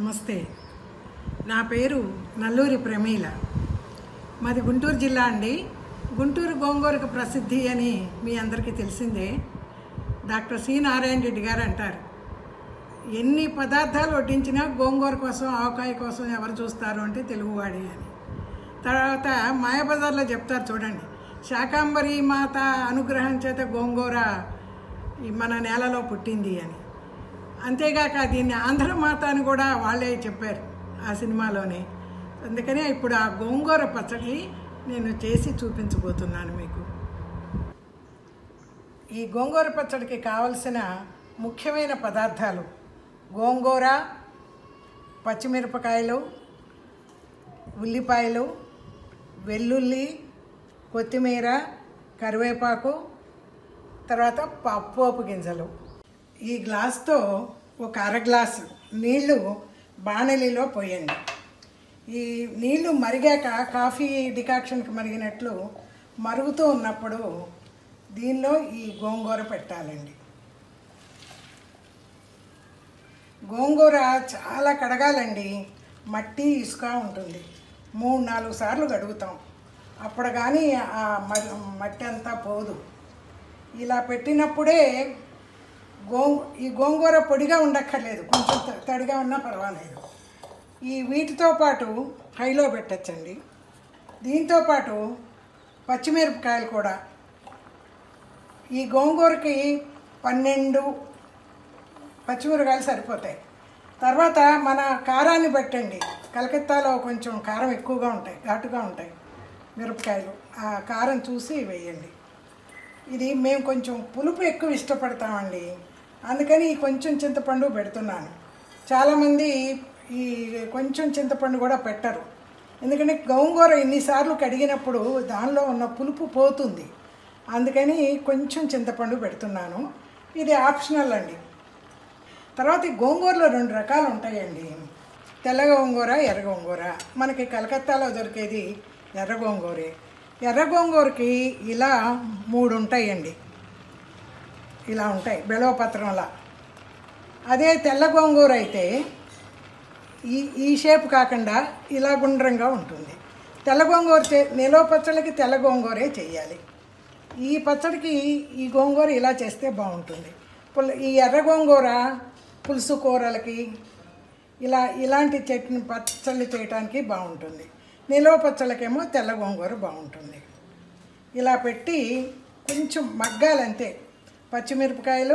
నమస్తే నా పేరు నల్లూరి ప్రమీల మాది గుంటూరు జిల్లా అండి గుంటూరు గోంగూరకు ప్రసిద్ధి అని మీ అందరికీ తెలిసిందే డాక్టర్ సి నారాయణ రెడ్డి గారు అంటారు ఎన్ని పదార్థాలు వడ్డించినా గోంగూర కోసం ఆవకాయ కోసం ఎవరు చూస్తారు అంటే తెలుగువాడి అని తర్వాత మాయాబజార్లో చెప్తారు చూడండి శాకాంబరి మాత అనుగ్రహం చేత గోంగూర ఈ మన నేలలో పుట్టింది అని అంతేగాక దీన్ని ఆంధ్ర మాత అని కూడా వాళ్ళే చెప్పారు ఆ సినిమాలోనే అందుకనే ఇప్పుడు ఆ గోంగూర పచ్చడి నేను చేసి చూపించబోతున్నాను మీకు ఈ గోంగూర పచ్చడికి కావలసిన ముఖ్యమైన పదార్థాలు గోంగూర పచ్చిమిరపకాయలు ఉల్లిపాయలు వెల్లుల్లి కొత్తిమీర కరివేపాకు తర్వాత పప్పోపు గింజలు ఈ గ్లాస్తో ఒక అర గ్లాసు నీళ్లు బాణలిలో పోయండి ఈ నీళ్లు మరిగాక కాఫీ డికాక్షన్కి మరిగినట్లు మరుగుతూ ఉన్నప్పుడు దీనిలో ఈ గోంగూర పెట్టాలండి గోంగూర చాలా కడగాలండి మట్టి ఇసుక ఉంటుంది మూడు నాలుగు సార్లు కడుగుతాం అప్పుడు కానీ ఆ మ- మట్టి అంతా పోదు ఇలా పెట్టినప్పుడే గో ఈ గోంగూర పొడిగా ఉండక్కర్లేదు కొంచెం త- తడిగా ఉన్నా పర్వాలేదు ఈ వీటితో పాటు హైలో పెట్టచ్చండి దీంతో పాటు పచ్చిమిరపకాయలు కూడా ఈ గోంగూరకి పన్నెండు పచ్చిమిరకాయలు సరిపోతాయి తర్వాత మన కారాన్ని బట్టండి కలకత్తాలో కొంచెం కారం ఎక్కువగా ఉంటాయి ఘాటుగా ఉంటాయి మిరపకాయలు ఆ కారం చూసి వేయండి ఇది మేము కొంచెం పులుపు ఎక్కువ ఇష్టపడతామండి అందుకని ఈ కొంచెం చింతపండు పెడుతున్నాను చాలామంది ఈ కొంచెం చింతపండు కూడా పెట్టరు ఎందుకంటే గోంగూర ఎన్నిసార్లు కడిగినప్పుడు దానిలో ఉన్న పులుపు పోతుంది అందుకని కొంచెం చింతపండు పెడుతున్నాను ఇది ఆప్షనల్ అండి తర్వాత ఈ గోంగూరలో రెండు రకాలు ఉంటాయండి తెల్ల గోంగూర ఎర్ర గోంగూర మనకి కలకత్తాలో దొరికేది ఎర్ర గోంగూరే ఎర్ర గోంగూరకి ఇలా మూడు ఉంటాయండి ఇలా ఉంటాయి బెలవపత్రంలా అదే తెల్ల గోంగూర అయితే ఈ ఈ షేప్ కాకుండా ఇలా గుండ్రంగా ఉంటుంది తెల్ల గోంగూర చే నిలవ పచ్చళ్ళకి తెల్ల గోంగూరే చేయాలి ఈ పచ్చడికి ఈ గోంగూర ఇలా చేస్తే బాగుంటుంది పుల్ ఈ ఎర్ర గోంగూర పులుసు కూరలకి ఇలా ఇలాంటి చట్నీ పచ్చళ్ళు చేయడానికి బాగుంటుంది నిలవ పచ్చళ్ళకేమో తెల్ల గోంగూర బాగుంటుంది ఇలా పెట్టి కొంచెం మగ్గాలంతే పచ్చిమిరపకాయలు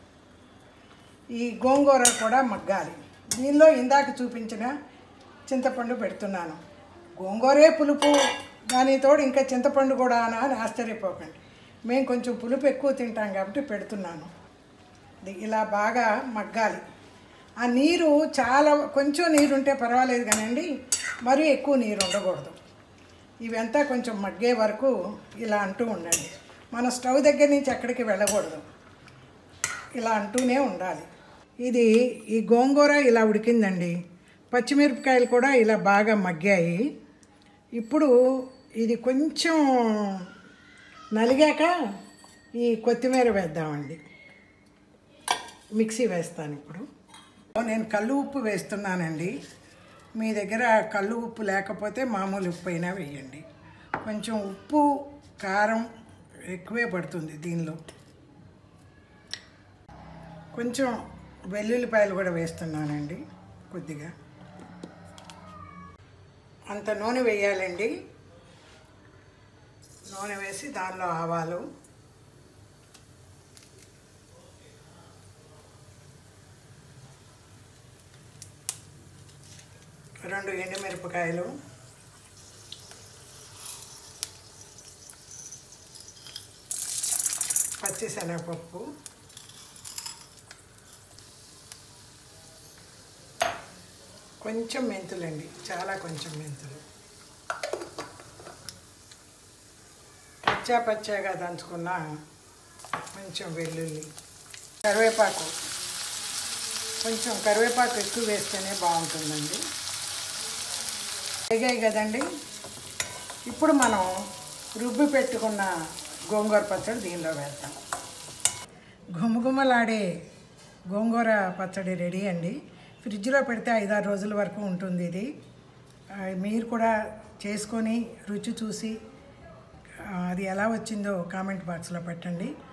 ఈ గోంగూర కూడా మగ్గాలి దీనిలో ఇందాక చూపించిన చింతపండు పెడుతున్నాను గోంగూరే పులుపు దానితోడు ఇంకా చింతపండు కూడా అనా అని ఆశ్చర్యపోకండి మేము కొంచెం పులుపు ఎక్కువ తింటాం కాబట్టి పెడుతున్నాను ఇది ఇలా బాగా మగ్గాలి ఆ నీరు చాలా కొంచెం నీరు ఉంటే పర్వాలేదు కానండి మరీ ఎక్కువ నీరు ఉండకూడదు ఇవంతా కొంచెం మగ్గే వరకు ఇలా అంటూ ఉండండి మన స్టవ్ దగ్గర నుంచి ఎక్కడికి వెళ్ళకూడదు ఇలా అంటూనే ఉండాలి ఇది ఈ గోంగూర ఇలా ఉడికిందండి పచ్చిమిరపకాయలు కూడా ఇలా బాగా మగ్గాయి ఇప్పుడు ఇది కొంచెం నలిగాక ఈ కొత్తిమీర వేద్దామండి మిక్సీ వేస్తాను ఇప్పుడు నేను కళ్ళు ఉప్పు వేస్తున్నానండి మీ దగ్గర కళ్ళు ఉప్పు లేకపోతే మామూలు ఉప్పు అయినా వేయండి కొంచెం ఉప్పు కారం ఎక్కువే పడుతుంది దీనిలో కొంచెం వెల్లుల్లిపాయలు కూడా వేస్తున్నానండి కొద్దిగా అంత నూనె వేయాలండి నూనె వేసి దానిలో ఆవాలు రెండు ఎండుమిరపకాయలు పచ్చిశనగపప్పు కొంచెం మెంతులండి చాలా కొంచెం మెంతులు పచ్చా పచ్చాగా దంచుకున్న కొంచెం వెల్లుల్లి కరివేపాకు కొంచెం కరివేపాకు ఎక్కువ వేస్తేనే బాగుంటుందండి వేగాయి కదండి ఇప్పుడు మనం రుబ్బి పెట్టుకున్న గోంగూర పచ్చడి దీనిలో వేద్దాం గుమగుమలాడే గోంగూర పచ్చడి రెడీ అండి ఫ్రిడ్జ్లో పెడితే ఐదారు రోజుల వరకు ఉంటుంది ఇది ఆ, మీరు కూడా చేసుకొని రుచి చూసి ఆ, అది ఎలా వచ్చిందో కామెంట్ బాక్స్లో పెట్టండి